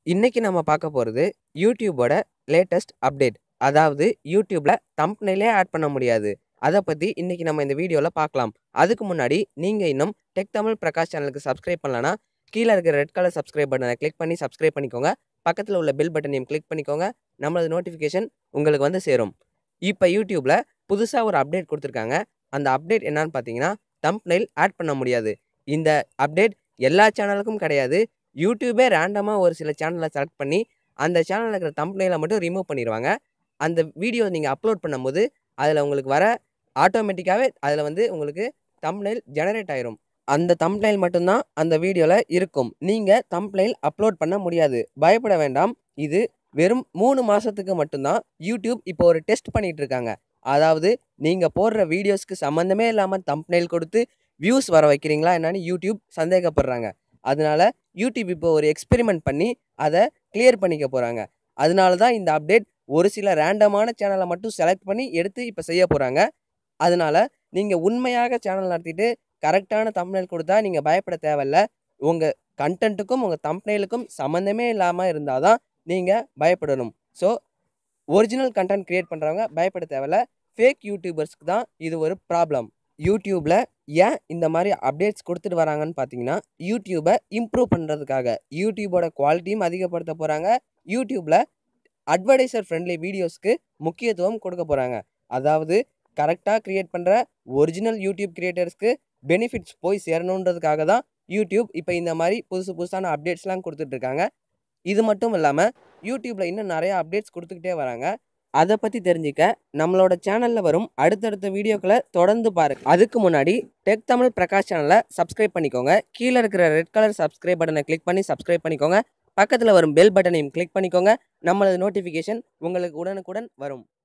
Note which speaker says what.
Speaker 1: இன்னைக்கு நம்ம பார்க்க போறது யூடியூபோட லேட்டஸ்ட் அப்டேட். அதாவது யூடியூப்ல தம்ப்நெயிலே ஆட் பண்ண முடியாது. அத பத்தி இன்னைக்கு நம்ம இந்த வீடியோல பார்க்கலாம். அதுக்கு முன்னாடி நீங்க இன்னும் டெக் தமிழ் பிரகாஷ் சேனலுக்கு சப்ஸ்கிரைப் பண்ணலனா, கீழ இருக்கிற ரெட் கலர் சப்ஸ்கிரைப் பட்டன கிளிக் பண்ணி சப்ஸ்கிரைப் பண்ணிக்கோங்க. பக்கத்துல உள்ள பெல் பட்டனையும் கிளிக் பண்ணிக்கோங்க. நம்மளது நோட்டிஃபிகேஷன் உங்களுக்கு வந்து சேரும். இப்ப யூடியூப்ல புதுசா ஒரு அப்டேட் குடுத்துருக்காங்க. அந்த அப்டேட் என்னன்னு பார்த்தீங்கன்னா, தம்ப்நெயில் ஆட் பண்ண முடியாது. இந்த அப்டேட் எல்லா சேனலுக்கும் கிடையாது. யூடியூபே ரேண்டமா ஒரு சில சேனல செலக்ட் பண்ணி, அந்த சேனல்ல இருக்கிற தம்ப்நெயில மட்டும் ரிமூவ் பண்ணிருவாங்க. அந்த வீடியோ நீங்க அப்லோட் பண்ணும்போது, அதுல உங்களுக்கு வர ஆட்டோமேட்டிக்காவே அதுல வந்து உங்களுக்கு தம்ப்நெயில் ஜெனரேட் ஆயிரும். அந்த தம்ப்நெயில் மட்டும் தான் அந்த வீடியோல இருக்கும். நீங்க தம்ப்நெயில் அப்லோட் பண்ண முடியாது. பயப்பட வேண்டாம். இது வெறும் 3 மாசத்துக்கு மட்டும் தான் யூடியூப் இப்போ ஒரு டெஸ்ட் பண்ணிட்டு இருக்காங்க. அதாவது நீங்க போடுற வீடியோஸ்க்கு சம்மந்தமே இல்லாம தம்ப்நெயில் கொடுத்து வியூஸ் வர வைக்கிறீங்களா என்னன்னு யூடியூப் சந்தேகப்படுறாங்க. அதனால யூடியூப் இப்போ ஒரு எக்ஸ்பெரிமென்ட் பண்ணி அத கிளியர் பண்ணிக்க போறாங்க. அதனால தான் இந்த அப்டேட் ஒரு சில ரேண்டமான சேனல மட்டும் செலக்ட் பண்ணி எடுத்து இப்ப செய்ய போறாங்க. அதனால நீங்க உண்மையாக சேனல் நடத்திட்டு கரெக்ட்டான தம்ப்நெயில் குடுத்தா நீங்க பயப்பட தேவையில்ல. உங்க கன்டென்ட்க்கும் உங்க தம்ப்நெயிலுக்கும் சம்மந்தமே இல்லாம இருந்தா தான் நீங்க பயப்படணும். ஸோ ஒரிஜினல் கன்டென்ட் கிரியேட் பண்றவங்க பயப்பட தேவையில்ல. ஃபேக் யூடியூபர்ஸ்க்கு தான் இது ஒரு ப்ராப்ளம். யூடியூப்ல ஏன் இந்த மாரி அப்டேட்ஸ் குடுத்துட்டு வராங்கன்னு பார்த்தீங்கன்னா, யூடியூப இம்ப்ரூவ் பண்றதுக்காக. யூடியூபோட குவாலிட்டியும் அதிகப்படுத்த போறாங்க. யூடியூப்ல அட்வர்டைசர் ஃப்ரெண்ட்லி வீடியோஸ்க்கு முக்கியத்துவம் கொடுக்க போறாங்க. அதாவது கரெக்ட்டா கிரியேட் பண்ற ஒரிஜினல் யூடியூப் கிரியேட்டர்ஸ்க்கு பெனிஃபிட்ஸ் போய் சேரணுன்றதுக்காக தான் யூடியூப் இப்ப இந்த மாரி புதுசு புதுசான அப்டேட்ஸ்லாம் குடுத்துட்டு இருக்காங்க. இது மட்டும் இல்லாம யூடியூப்ல இன்னும் நெறைய அப்டேட்ஸ் குடுத்துக்கிட்டே வராங்க. அத பத்தி தெரிஞ்சுக்க நம்மளோட சேனல்ல வரும் அடுத்தடுத்த வீடியோக்கள தொடர்ந்து பாருங்க. அதுக்கு முன்னாடி டெக் தமிழ் பிரகாஷ் சேனல சப்ஸ்கிரைப் பண்ணிக்கோங்க. கீழ இருக்கிற ரெட் கலர் சப்ஸ்கிரைப் பட்டன கிளிக் பண்ணி சப்ஸ்கிரைப் பண்ணிக்கோங்க. பக்கத்துல வரும் பெல் பட்டனையும் கிளிக் பண்ணிக்கோங்க. நம்மளது நோட்டிஃபிகேஷன் உங்களுக்கு உடனுக்குடன் வரும்.